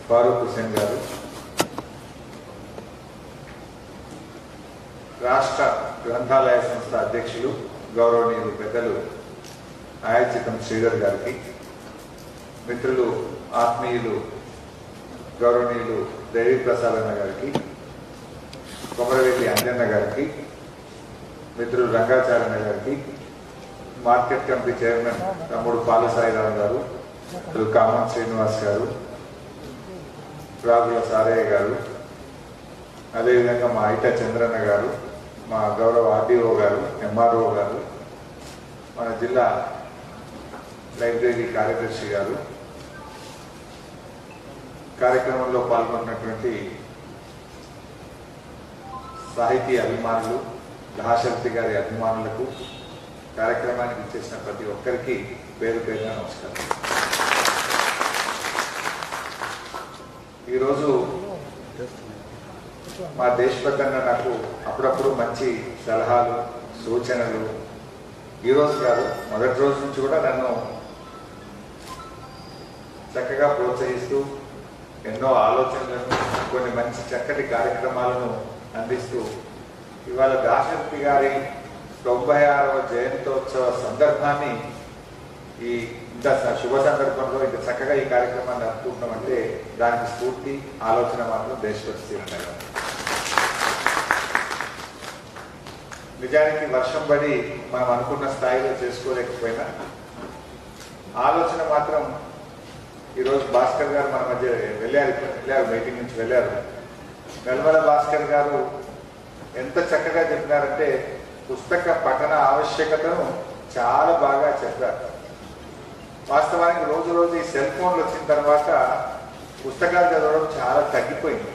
ఫారూక్ హుసేన్ గారు రాష్ట్ర గ్రంథాలయ సంస్థ అధ్యక్షులు గౌరవనీయులు పెద్దలు ఆయాచితం శ్రీధర్ గారికి మిత్రులు ఆత్మీయులు గౌరవనీయులు దేవి ప్రసాద్ అన్న గారికి కొమరవెల్లి అంజన్న గారికి మిత్రులు రంగాచార్య గారికి మార్కెట్ కమిటీ చైర్మన్ తమ్ముడు పాలసాయిరావు గారు మిత్రులు కామన్ శ్రీనివాస్ గారు రాగుల సారయ్య గారు అదేవిధంగా మా ఐట చంద్రన్న గారు మా గౌరవ ఆర్డీఓ గారు ఎంఆర్ఓ గారు మన జిల్లా లైబ్రరీ కార్యదర్శి గారు కార్యక్రమంలో పాల్గొన్నటువంటి సాహితీ అభిమానులు మహాశక్తి గారి అభిమానులకు కార్యక్రమానికి ఇచ్చేసిన ప్రతి ఒక్కరికి పేరు పేరున నమస్కారం ఈరోజు మా దేశపెద్దన్న నాకు అప్పుడప్పుడు మంచి సలహాలు సూచనలు ఈరోజు కాదు మొదటి రోజు నుంచి కూడా నన్ను చక్కగా ప్రోత్సహిస్తూ ఎన్నో ఆలోచనలను కొన్ని మంచి చక్కటి కార్యక్రమాలను అందిస్తూ ఇవాళ దాశరథి గారి తొంభై ఆరవ జయంతోత్సవ సందర్భాన్ని ఈ ఇంత స- శుభ సందర్భంలో ఇంత చక్కగా ఈ కార్యక్రమాన్ని అనుకుంటున్నామంటే దానికి స్ఫూర్తి ఆలోచన మాత్రం దేశభక్తి ఉన్నాయి నిజానికి వర్షం పడి మనం అనుకున్న స్థాయిలో చేసుకోలేకపోయినా ఆలోచన మాత్రం ఈరోజు భాస్కర్ గారు మన మధ్య వెళ్ళారు ఇప్పుడు వెళ్ళారు మీటింగ్ నుంచి వెళ్ళారు వెల్వల భాస్కర్ గారు ఎంత చక్కగా చెప్పినారంటే పుస్తక పఠన ఆవశ్యకతను చాలా బాగా చెప్పారు వాస్తవానికి రోజు రోజు ఈ సెల్ ఫోన్లు వచ్చిన తర్వాత పుస్తకాలు చదవడం చాలా తగ్గిపోయింది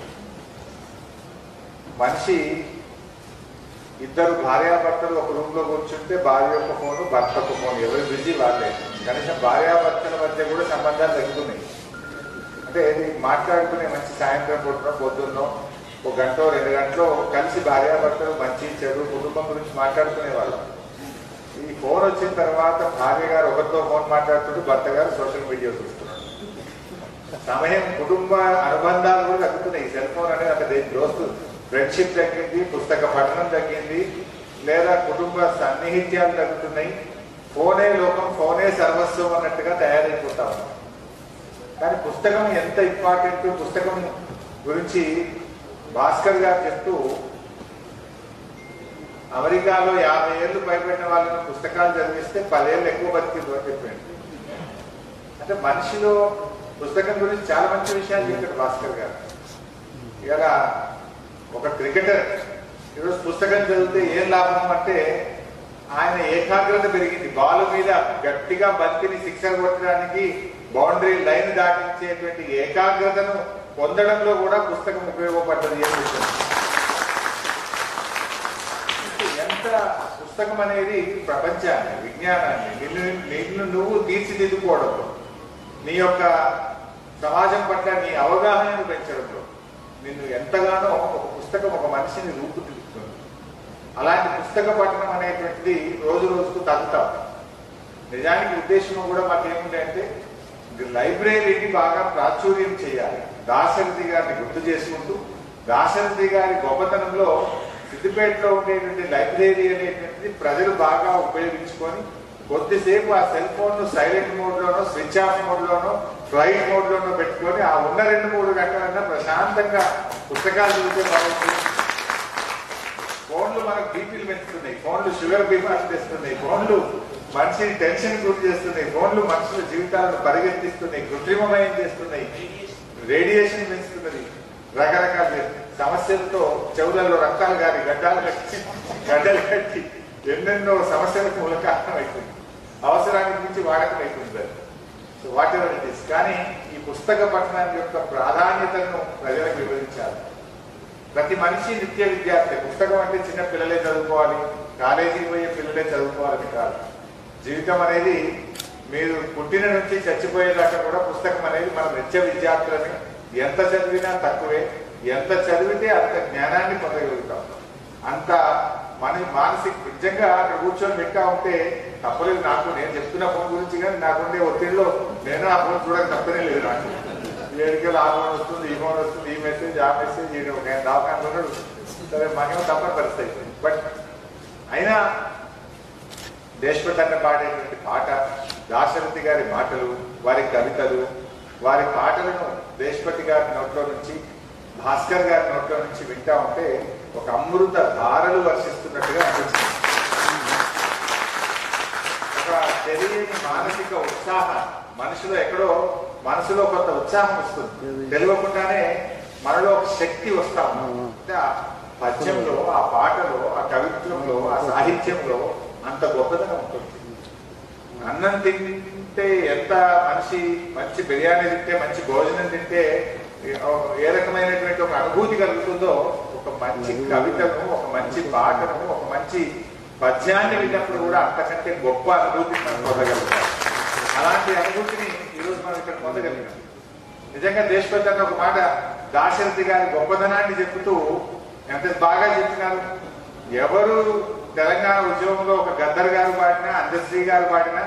మనిషి ఇద్దరు భార్యాభర్తలు ఒక రూమ్ లో కూర్చుంటే భార్య యొక్క ఫోను భర్త ఒక ఫోన్ ఎవరు బిజీ వాళ్ళే కనీసం భార్యాభర్తల మధ్య కూడా సంబంధాలు తగ్గుతున్నాయి అంటే ఇది మాట్లాడుకునే మంచి సాయంత్రం పూట పొద్దున్నో ఒక గంట రెండు గంటలో కలిసి భార్యాభర్తలు మంచి చెడు కుటుంబం గురించి మాట్లాడుకునే వాళ్ళం ఈ ఫోన్ వచ్చిన తర్వాత భార్య గారు ఒకరితో ఫోన్ మాట్లాడుతుంటే భర్త గారు సోషల్ మీడియా చూస్తున్నాడు సమయం కుటుంబ అనుబంధాలు కూడా తగ్గుతున్నాయి ఈ సెల్ ఫోన్ అనేది అక్కడ దోస్తు ఫ్రెండ్షిప్ తగ్గింది పుస్తక పఠనం తగ్గింది లేదా కుటుంబ సన్నిహిత్యాలు తగ్గుతున్నాయి ఫోనే లోకం ఫోనే సర్వస్వం అన్నట్టుగా తయారైపోతా ఉన్నాం కానీ పుస్తకం ఎంత ఇంపార్టెంట్ పుస్తకం గురించి భాస్కర్ గారు చెప్తూ అమెరికాలో యాభై ఏళ్ళు పైబడిన వాళ్ళని పుస్తకాలు చదివిస్తే పదేళ్ళు ఎక్కువ బతికింది అని చెప్పాడు అంటే మనిషిలో పుస్తకం గురించి చాలా మంచి విషయాలు చెప్పాడు భాస్కర్ గారు ఇలా ఒక క్రికెటర్ ఈరోజు పుస్తకం చదివితే ఏం లాభం అంటే ఆయన ఏకాగ్రత పెరిగింది బాల్ మీద గట్టిగా బంతిని సిక్సర్ కొట్టడానికి బౌండరీ లైన్ దాటించేటువంటి ఏకాగ్రతను పొందడంలో కూడా పుస్తకం ఉపయోగపడ్డది అని చెప్పారు ఎంత పుస్తకం అనేది ప్రపంచాన్ని విజ్ఞానాన్ని నిన్ను నిన్ను నువ్వు తీర్చిదిద్దుకోవడంలో నీ యొక్క సమాజం పట్ల నీ అవగాహనను పెంచడంలో నిన్ను ఎంతగానో ఒక పుస్తకం ఒక మనిషిని రూపుదిద్దుతుంది అలాంటి పుస్తక పఠనం అనేటువంటిది రోజు రోజుకు తగ్గుతాం నిజానికి ఉద్దేశం కూడా మాకేముంది అంటే లైబ్రరీని బాగా ప్రాచుర్యం చేయాలి దాశరథి గారిని గుర్తు చేసుకుంటూ దాశరథి గారి గొప్పతనంలో సిద్దిపేటలో ఉండేటువంటి లైబ్రరీ అనేటువంటిది ప్రజలు బాగా ఉపయోగించుకొని కొద్దిసేపు ఆ సెల్ ఫోన్ ను సైలెంట్ మోడ్ లోనో స్విచ్ ఆఫ్ మోడ్ లోనో ఫ్లైట్ మోడ్ లోనో పెట్టుకొని ఆ ఉన్న రెండు మూడు గంటలన్నా ప్రశాంతంగా పుస్తకాలు చదివితే బాగుంటుంది ఫోన్లు మనకు బీపీలు పెంచుతున్నాయి ఫోన్లు షుగర్ బీమాలు తెస్తున్నాయి ఫోన్లు మనిషిని టెన్షన్ గురి చేస్తున్నాయి ఫోన్లు మనుషుల జీవితాలను పరిగెత్తిస్తున్నాయి కృత్రిమమయం చేస్తున్నాయి రేడియేషన్ పెంచుతున్నది రకరకాల సమస్యలతో చెవులలో రక్తాలు గారి గడ్డాలు కట్టి గడ్డలు కట్టి ఎన్నెన్నో సమస్యలకు మూల కారణం అవుతుంది అవసరానికి మించి వాడకం అవుతుంది so whatever it is కానీ ఈ పుస్తక పఠనం యొక్క ప్రాధాన్యతను ప్రజలకు వివరించాలి ప్రతి మనిషి నిత్య విద్యార్థి పుస్తకం అంటే చిన్న పిల్లలే చదువుకోవాలి కాలేజీకి పోయే పిల్లలే చదువుకోవాలని కాదు జీవితం అనేది మీరు పుట్టిన నుంచి చచ్చిపోయేదాకా కూడా పుస్తకం అనేది మనం నిత్య విద్యార్థులని ఎంత చదివినా తక్కువే ఎంత చదివితే అంత జ్ఞానాన్ని పొందగలుగుతాం అంత మన మానసిక నిజంగా అక్కడ కూర్చొని వింటా ఉంటే తప్పలేదు నాకు నేను చెప్తున్న ఫోన్ గురించి కానీ నాకుండే ఒత్తిడిలో నేను ఆ ఫోన్ చూడక తప్పనే లేదు నాకు వేడికలు ఆ ఫోన్ వస్తుంది ఈ ఫోన్ వస్తుంది ఈ మెసేజ్ ఆ మెసేజ్ ఈ ఒక ఆయన దవాఖానలో ఉన్నాడు సరే మనమేమో తప్పని పరిస్థితి అయిపోయింది బట్ అయినా దేశపతి అన్న పాడేటువంటి పాట దాశరథి గారి మాటలు వారి కవితలు వారి పాటలను దేశపతి గారి నోట్లో నుంచి భాస్కర్ గారి నోట్లో నుంచి వింటా ఉంటే ఒక అమృత ధారలు వర్షిస్తున్నట్టుగా అనిపిస్తుంది ఒక తెలియని మానసిక ఉత్సాహం మనిషిలో ఎక్కడో మనసులో కొంత ఉత్సాహం వస్తుంది తెలియకుండానే మనలో ఒక శక్తి వస్తా ఉంది అంటే ఆ పద్యంలో ఆ పాటలో ఆ కవిత్వంలో ఆ సాహిత్యంలో అంత గొప్పదనం ఉంటుంది అన్నం తింటే ఎంత మనిషి మంచి బిర్యానీ తింటే మంచి భోజనం తింటే ఏ రకమైనటువంటి ఒక అనుభూతి కలుగుతుందో ఒక మంచి కవితను ఒక మంచి పాటను ఒక మంచి పద్యాన్ని విన్నప్పుడు కూడా అంతకంటే గొప్ప అనుభూతిని మనం పొందగలుగుతాం అలాంటి అనుభూతిని ఈరోజు మనం ఇక్కడ పొందగలిగాం నిజంగా దేశపతి అన్న ఒక మాట దాశరథి గారి గొప్పదనాన్ని చెబుతూ ఎంత బాగా చెప్పినారు ఎవరు తెలంగాణ ఉద్యమంలో ఒక గద్దర్ గారు పాడినా అందశ్రీ గారు పాడినా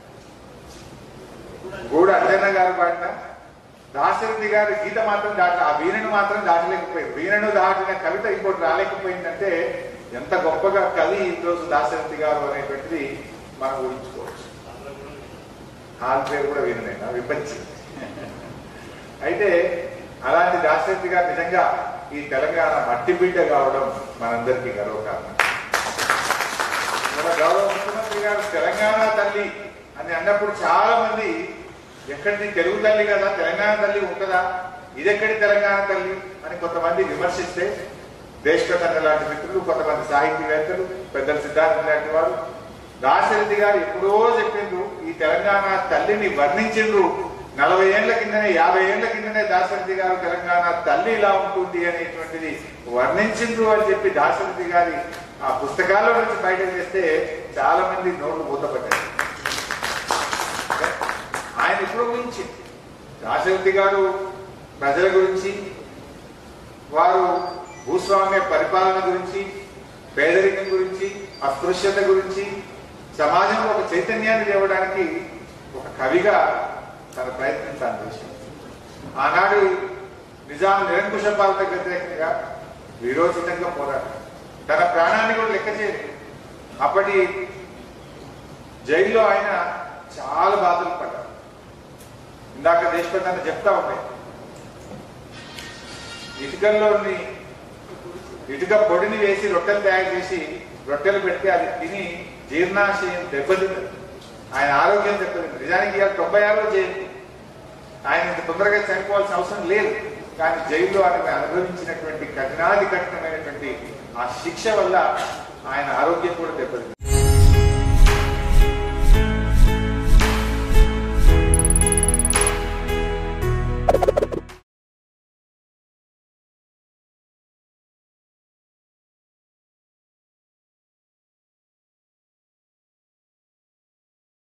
గూడ అంజన్న గారు పాడినా దాశరథి గారి గీత మాత్రం దాట ఆ వీణను మాత్రం దాటలేకపోయింది వీణను దాటిన కవిత ఇంకోటి రాలేకపోయిందంటే ఎంత గొప్పగా కవి ఈరోజు దాశరథి గారు అనేటువంటిది మనం ఊహించుకోవచ్చు హాల్ పేరు కూడా వీణనైనా విపంచి అయితే అలాంటి దాశరథి గారు నిజంగా ఈ తెలంగాణ మట్టి బిడ్డ కావడం మనందరికీ గర్వకారణం మన గౌరవ ముఖ్యమంత్రి గారు తెలంగాణ తల్లి అని అన్నప్పుడు చాలా మంది ఎక్కడిది తెలుగు తల్లి కదా తెలంగాణ తల్లి ఉంటుందా ఇదెక్కడి తెలంగాణ తల్లి అని కొంతమంది విమర్శిస్తే దేశకథ లాంటి మిత్రులు కొంతమంది సాహితీవేత్తలు పెద్దల సిద్ధార్థం లాంటి వారు దాశరథి గారు ఎప్పుడో చెప్పిండ్రు ఈ తెలంగాణ తల్లిని వర్ణించిండ్రు నలభై ఏళ్ల కిందనే యాభై ఏళ్ల కిందనే దాశరథి గారు తెలంగాణ తల్లి ఇలా ఉంటుంది అనేటువంటిది వర్ణించిండ్రు అని చెప్పి దాశరథి గారి ఆ పుస్తకాల్లో నుంచి బయట చేస్తే చాలా మంది నోట్లు మూతపడ్డాయి ఆయన ఇప్పుడు గురించి దాశరథి గారు ప్రజల గురించి వారు భూస్వామ్య పరిపాలన గురించి పేదరికం గురించి అస్పృశ్యత గురించి సమాజంలో ఒక చైతన్యాన్ని తేవడానికి ఒక కవిగా తన ప్రయత్నం తాను చేశాడు ఆనాడు నిజాం నిరంకుశ పాలనకు వ్యతిరేకంగా విరోచితంగా పోరాడు తన ప్రాణాన్ని కూడా లెక్క చేయలేదు అప్పటి జైల్లో ఆయన చాలా బాధలు పడ్డారు ఇందాక దేశపతి అని చెప్తా ఉన్నాయి ఇటుకల్లోని ఇటుక పొడిని వేసి రొట్టెలు తయారు చేసి రొట్టెలు పెడితే అది తిని జీర్ణాశయం దెబ్బతింది ఆయన ఆరోగ్యం దెబ్బతింది నిజానికి ఇవాళ తొంభై ఆరులో జైలు ఆయన ఇంత తొందరగా చనిపోవాల్సిన అవసరం లేదు కానీ జైల్లో ఆయన అనుభవించినటువంటి కఠినాది కఠినమైనటువంటి ఆ శిక్ష వల్ల ఆయన ఆరోగ్యం కూడా దెబ్బతింది